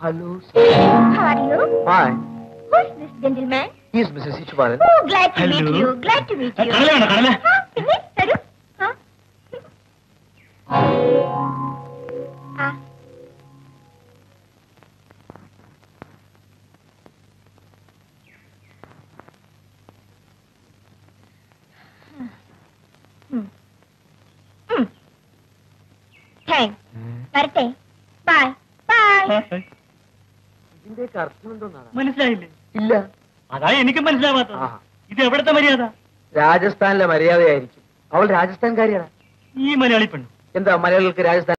Hello How are you? Fine Who's this gentleman? Is mister Shishupalan Oh, glad to meet Hello. you. Glad to meet you. കടല വേണോ കടല ആ, പിന്നെ തരൂ ആ. ആ. ഉം. ഉം. Thanks. വരട്ടെ ബൈ ബൈ ഇതിന്റെയൊക്കെ അർത്ഥം എന്തോന്നാണ് മനസ്സിലായില്ലേ ഇല്ല അതാ എനിക്ക് മനസ്സിലാവാത്തത് ആഹാ. ഇത് എവിടത്തെ മര്യാദ രാജസ്ഥാനിലെ മര്യാദയായിരിക്കും അവൾ രാജസ്ഥാൻകാരിയാണ് ഈ മലയാളി പെണ്ണ് എന്താ മലയാളികൾക്ക് രാജസ്ഥാൻ